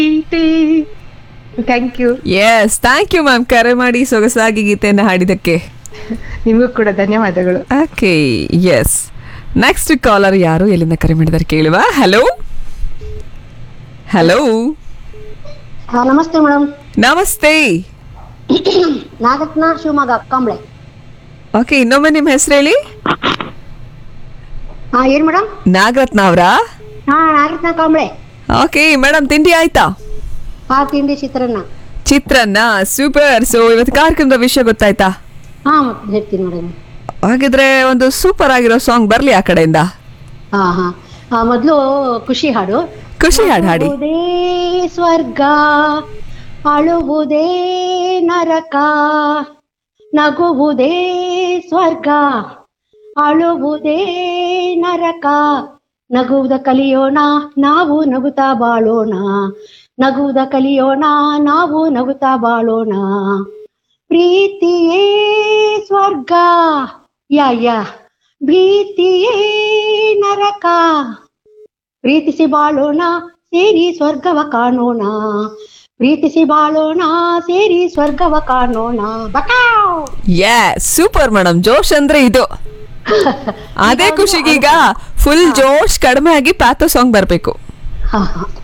thank you yes thank you ma'am ಕರೆ ಮಾಡಿ ಸೊಗಸಾಗಿ ಗೀತೆಯನ್ನು ಹಾಡಿದಕ್ಕೆ ನಿಮಗೂ ಕೂಡ ಧನ್ಯವಾದಗಳು ಓಕೆ ಎಸ್ ನೆಕ್ಸ್ಟ್ ಕಾಲರ್ ಯಾರು ಎಲ್ಲಿಂದ ಕರೆ ಮಾಡಿದಾರೆ ಕೇಳುವ ಹಲೋ ಹಲೋ ಹಾ ನಮಸ್ತೆ ಮೇಡಮ್ ನಮಸ್ತೆ ನಾಗರತ್ನ ಶಿವಮೊಗ್ಗ ಕಾಂಬ್ಳೆ ಓಕೆ ಇನ್ನೊಮ್ಮೆ ನಿಮ್ಮ ಹೆಸರು ಹೇಳಿ ಹಾ ಏನ್ ಮೇಡಮ್ ನಾಗರತ್ನ ಅವರಾ ಹಾ ನಾಗರತ್ನ ಕಾಂಬ್ಳೆ ಓಕೆ ಮೇಡಮ್ ತಿಂಡಿ ಆಯ್ತಾ ಹಾ ತಿಂಡಿ ಚಿತ್ರಾನ್ನ ಚಿತ್ರಾನ್ನ ಸೂಪರ್ ಸೊ ಇವತ್ತು ಕಾರ್ಯಕ್ರಮದ ವಿಷಯ ಗೊತ್ತಾಯ್ತಾ ಹಾ ಮತ್ತೆ ಹೇಳ್ತೀನಿ ಮೇಡಮ್ ಹಾಗಿದ್ರೆ ಒಂದು ಸೂಪರ್ ಆಗಿರೋ ಸಾಂಗ್ ಬರ್ಲಿ ಆ ಕಡೆಯಿಂದ ಹಾ ಹಾ ಆ, ಮೊದ್ಲು ಖುಷಿ ಹಾಡು ಖುಷಿ ಹಾಡು ಹಾಡಿ ನಗುವುದೇ ಸ್ವರ್ಗ ಅಳುವುದೇ ನರಕ ನಗುವುದೇ ಸ್ವರ್ಗ ಅಳುವುದೇ ನರಕ ನಗುವುದ ಕಲಿಯೋಣ ನಾವು ನಗುತ್ತಾ ಬಾಳೋಣ ನಗುವುದ ಕಲಿಯೋಣ ನಾವು ನಗುತ್ತಾ ಬಾಳೋಣ ಪ್ರೀತಿಯೇ ಸ್ವರ್ಗ ಯಾ ಯಾ ಭೀತಿಯೇ ನರಕ ಪ್ರೀತಿಸಿ ಬಾಳೋಣ ಸೇರಿ ಸ್ವರ್ಗವ ಕಾಣೋಣ ಪ್ರೀತಿಸಿ ಬಾಳೋಣ ಸೇರಿ ಸ್ವರ್ಗವ ಕಾಣೋಣ ಬಕಾವ್ ಯಾ ಸೂಪರ್ ಮೇಡಮ್ ಜೋಶ್ ಅಂದ್ರೆ ಇದು ಅದೇ ಖುಷಿಗೀಗ ಫುಲ್ ಜೋಶ್ ಕಡಿಮೆ ಆಗಿ ಪ್ಯಾಥೋ ಸಾಂಗ್ ಬರ್ಬೇಕು ಹಾ ಹಾ